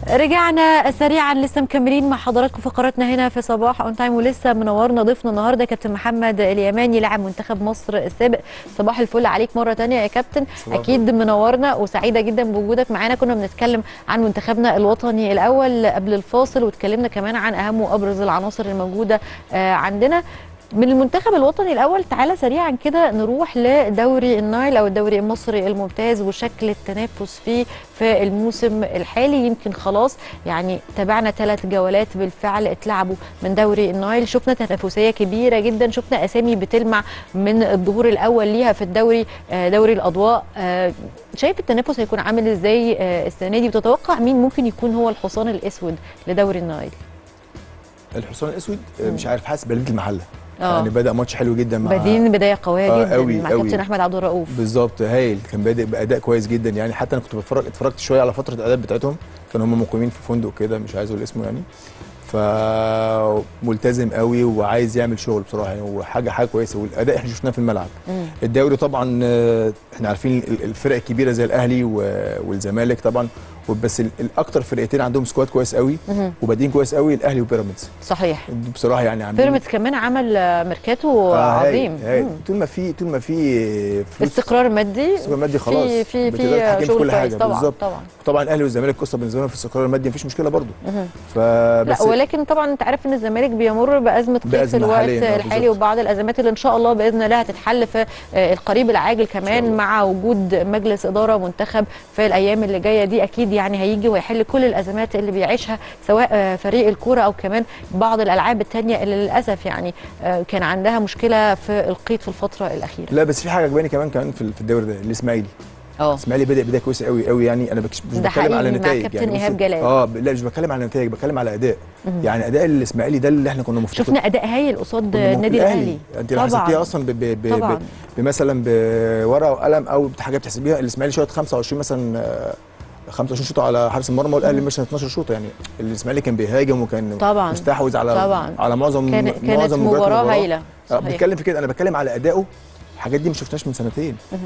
رجعنا سريعا لسه مكملين مع حضراتكم فقراتنا هنا في صباح اون تايم ولسه منورنا ضيفنا النهارده كابتن محمد اليماني لاعب منتخب مصر السابق صباح الفل عليك مره تانية يا كابتن صباح اكيد منورنا وسعيده جدا بوجودك معانا كنا بنتكلم عن منتخبنا الوطني الاول قبل الفاصل واتكلمنا كمان عن اهم وابرز العناصر الموجوده آه، عندنا من المنتخب الوطني الاول تعالى سريعا كده نروح لدوري النايل او الدوري المصري الممتاز وشكل التنافس فيه في الموسم الحالي يمكن خلاص يعني تابعنا ثلاث جولات بالفعل اتلعبوا من دوري النايل شفنا تنافسيه كبيره جدا شفنا اسامي بتلمع من الظهور الاول ليها في الدوري آه، دوري الاضواء آه، شايف التنافس هيكون عامل ازاي آه، السنه دي وتتوقع مين ممكن يكون هو الحصان الاسود لدوري النايل الحصان الاسود آه، مش عارف حاسس بلديه المحله آه. يعني بدا ماتش حلو جدا مع بادين بدايه قويه آه، جدا أوي، مع أوي. كابتن احمد عبد الرؤوف بالظبط هايل كان بادئ باداء كويس جدا يعني حتى انا كنت بتفرج اتفرجت شويه على فتره الاداء بتاعتهم كانوا هم مقيمين في فندق كده مش عايز اقول اسمه يعني فملتزم قوي وعايز يعمل شغل بصراحه يعني وحاجه حاجه كويسه والاداء احنا شفناه في الملعب مم. الدوري طبعا آه، احنا عارفين ال- الفرق الكبيره زي الاهلي و- والزمالك طبعا بس ال- الاكتر فرقتين عندهم سكواد كويس قوي مهم. وبادئين كويس قوي الاهلي وبيراميدز صحيح بصراحه يعني عاملين بيراميدز كمان عمل آه، ميركاتو آه، هايل- عظيم هايل. مم. طول ما في طول ما في فلوس استقرار مادي استقرار مادي خلاص في في بتقدر تتحكم في في شغل كل كويس حاجة، طبعا بالظبط. طبعا طبعا الاهلي والزمالك قصه بالنسبه لهم في الاستقرار المادي مفيش مشكله برضو مهم. فبس لا ولكن طبعا انت عارف ان الزمالك بيمر بازمه قيد في بأزمة الوقت حالياً، آه، الحالي بالظبط. وبعض الازمات اللي ان شاء الله باذن الله هتتحل في آه، القريب العاجل كمان الله. مع وجود مجلس اداره منتخب في الايام اللي جايه دي اكيد يعني هيجي ويحل كل الازمات اللي بيعيشها سواء آه، فريق الكوره او كمان بعض الالعاب الثانيه اللي للاسف يعني آه، كان عندها مشكله في القيد في الفتره الاخيره لا بس في حاجه عجباني كمان كمان في في الدوري ده الاسماعيلي اه الاسماعيلي بدا بدايه كويسه قوي قوي يعني انا بكش- مش ده بتكلم على حقيقي مع نتائج كابتن يعني إيهاب بص- جلال. اه لا مش بتكلم على نتائج بتكلم على اداء يعني اداء الاسماعيلي ده اللي احنا كنا مفتقدين شفنا اداء هايل قصاد كنا النادي مف- الاهلي انت لو حسبتيها اصلا ب ب ب طبعاً. ب بمثلا بورقه وقلم او بحاجه بتحسبيها الاسماعيلي شوط 25 مثلا آه، 25 شوطه على حارس المرمى والاهلي مثلا 12 شوطه يعني الاسماعيلي كان بيهاجم وكان طبعاً. مستحوذ على طبعاً. على معظم كان كانت معظم مباريات مباراه المباراة. هايله آه، صحيح. بتكلم في كده انا بتكلم على ادائه الحاجات دي ما شفناش من سنتين